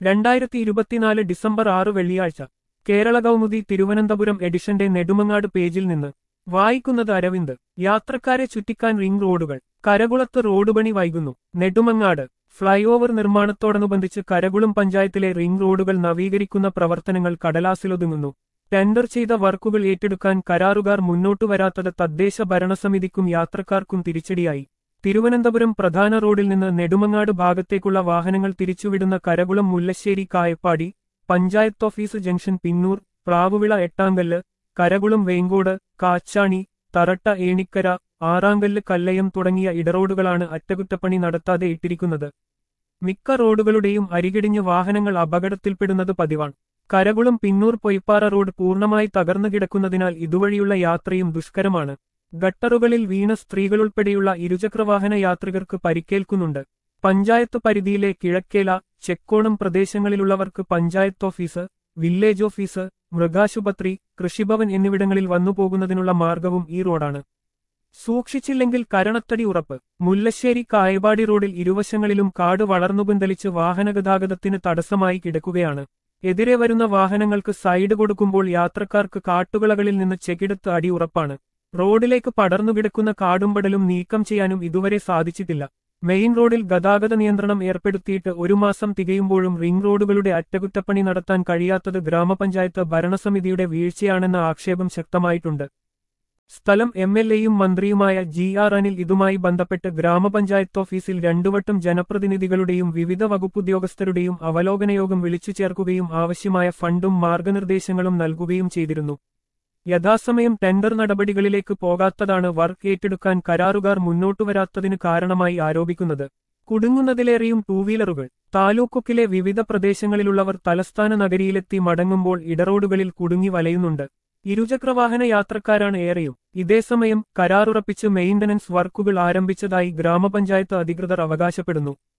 രണ്ടായിരത്തി ഇരുപത്തിനാല് ഡിസംബർ ആറ് വെള്ളിയാഴ്ച കേരള കൗമുദി തിരുവനന്തപുരം എഡിഷന്റെ നെടുമങ്ങാട് പേജിൽ നിന്ന് വായിക്കുന്നത് അരവിന്ദ് യാത്രക്കാരെ ചുറ്റിക്കാൻ റിംഗ് റോഡുകൾ കരകുളത്ത് റോഡ് പണി വൈകുന്നു നെടുമങ്ങാട് ഫ്ളൈ ഓവർ നിർമ്മാണത്തോടനുബന്ധിച്ച് കരകുളം പഞ്ചായത്തിലെ റിംഗ് റോഡുകൾ നവീകരിക്കുന്ന പ്രവർത്തനങ്ങൾ കടലാസിലൊതുങ്ങുന്നു ടെൻഡർ ചെയ്ത വർക്കുകൾ ഏറ്റെടുക്കാൻ കരാറുകാർ മുന്നോട്ടു വരാത്തത് തദ്ദേശ ഭരണസമിതിക്കും യാത്രക്കാർക്കും തിരിച്ചടിയായി തിരുവനന്തപുരം പ്രധാന റോഡിൽ നിന്ന് നെടുമങ്ങാട് ഭാഗത്തേക്കുള്ള വാഹനങ്ങൾ തിരിച്ചുവിടുന്ന കരകുളം മുല്ലശ്ശേരി കായപ്പാടി പഞ്ചായത്ത് ഓഫീസ് ജംഗ്ഷൻ പിന്നൂർ പ്രാവുവിള എട്ടാങ്കല്ല് കരകുളം വേങ്കോട് കാച്ചാണി തറട്ട ഏണിക്കര ആറാങ്കല്ല് കല്ലയം തുടങ്ങിയ ഇടറോഡുകളാണ് അറ്റകുറ്റപ്പണി നടത്താതെ ഇട്ടിരിക്കുന്നത് മിക്ക റോഡുകളുടെയും അരികിടിഞ്ഞ് വാഹനങ്ങൾ അപകടത്തിൽപ്പെടുന്നത് പതിവാണ് കരകുളം പിന്നൂർ പൊയ്പ്പാറ റോഡ് പൂർണ്ണമായി തകർന്നു കിടക്കുന്നതിനാൽ ഇതുവഴിയുള്ള യാത്രയും ദുഷ്കരമാണ് ഗട്ടറുകളിൽ വീണ സ്ത്രീകളുൾപ്പെടെയുള്ള ഇരുചക്രവാഹന യാത്രികർക്ക് പരിക്കേൽക്കുന്നുണ്ട് പഞ്ചായത്ത് പരിധിയിലെ കിഴക്കേല ചെക്കോണം പ്രദേശങ്ങളിലുള്ളവർക്ക് പഞ്ചായത്ത് ഓഫീസ് വില്ലേജ് ഓഫീസ് മൃഗാശുപത്രി കൃഷിഭവൻ എന്നിവിടങ്ങളിൽ വന്നുപോകുന്നതിനുള്ള മാർഗവും ഈ റോഡാണ് സൂക്ഷിച്ചില്ലെങ്കിൽ കരണത്തടി ഉറപ്പ് മുല്ലശ്ശേരി കായപാടി റോഡിൽ ഇരുവശങ്ങളിലും കാട് വളർന്നുപന്തലിച്ച് വാഹനഗതാഗതത്തിന് തടസ്സമായി കിടക്കുകയാണ് എതിരെ വരുന്ന വാഹനങ്ങൾക്ക് സൈഡ് കൊടുക്കുമ്പോൾ യാത്രക്കാർക്ക് കാട്ടുകളകളിൽ നിന്ന് ചെകിടത്ത് അടി ഉറപ്പാണ് റോഡിലേക്ക് പടർന്നുകിടക്കുന്ന കാടുംപടലും നീക്കം ചെയ്യാനും ഇതുവരെ സാധിച്ചിട്ടില്ല മെയിൻ റോഡിൽ ഗതാഗത നിയന്ത്രണം ഏർപ്പെടുത്തിയിട്ട് ഒരു മാസം തികയുമ്പോഴും റിംഗ് റോഡുകളുടെ അറ്റകുറ്റപ്പണി നടത്താൻ കഴിയാത്തത് ഗ്രാമപഞ്ചായത്ത് ഭരണസമിതിയുടെ വീഴ്ചയാണെന്ന ആക്ഷേപം ശക്തമായിട്ടുണ്ട് സ്ഥലം എം എൽ എയും മന്ത്രിയുമായ ജി ആർ അനിൽ ഇതുമായി ബന്ധപ്പെട്ട് ഗ്രാമപഞ്ചായത്ത് ഓഫീസിൽ രണ്ടുവട്ടം ജനപ്രതിനിധികളുടെയും വിവിധ വകുപ്പുദ്യോഗസ്ഥരുടെയും അവലോകന യോഗം വിളിച്ചു ചേർക്കുകയും ആവശ്യമായ ഫണ്ടും മാർഗനിർദ്ദേശങ്ങളും നൽകുകയും ചെയ്തിരുന്നു യഥാസമയം ടെൻഡർ നടപടികളിലേക്ക് പോകാത്തതാണ് വർക്ക് ഏറ്റെടുക്കാൻ കരാറുകാർ മുന്നോട്ടുവരാത്തതിന് കാരണമായി ആരോപിക്കുന്നത് കുടുങ്ങുന്നതിലേറെയും ടൂവീലറുകൾ താലൂക്കൊക്കിലെ വിവിധ പ്രദേശങ്ങളിലുള്ളവർ തലസ്ഥാന നഗരിയിലെത്തി മടങ്ങുമ്പോൾ ഇടറോഡുകളിൽ കുടുങ്ങി വലയുന്നുണ്ട് ഇരുചക്രവാഹന യാത്രക്കാരാണ് ഏറെയും ഇതേസമയം കരാറുറപ്പിച്ച് മെയിന്റനൻസ് വർക്കുകൾ ആരംഭിച്ചതായി ഗ്രാമപഞ്ചായത്ത് അധികൃതർ അവകാശപ്പെടുന്നു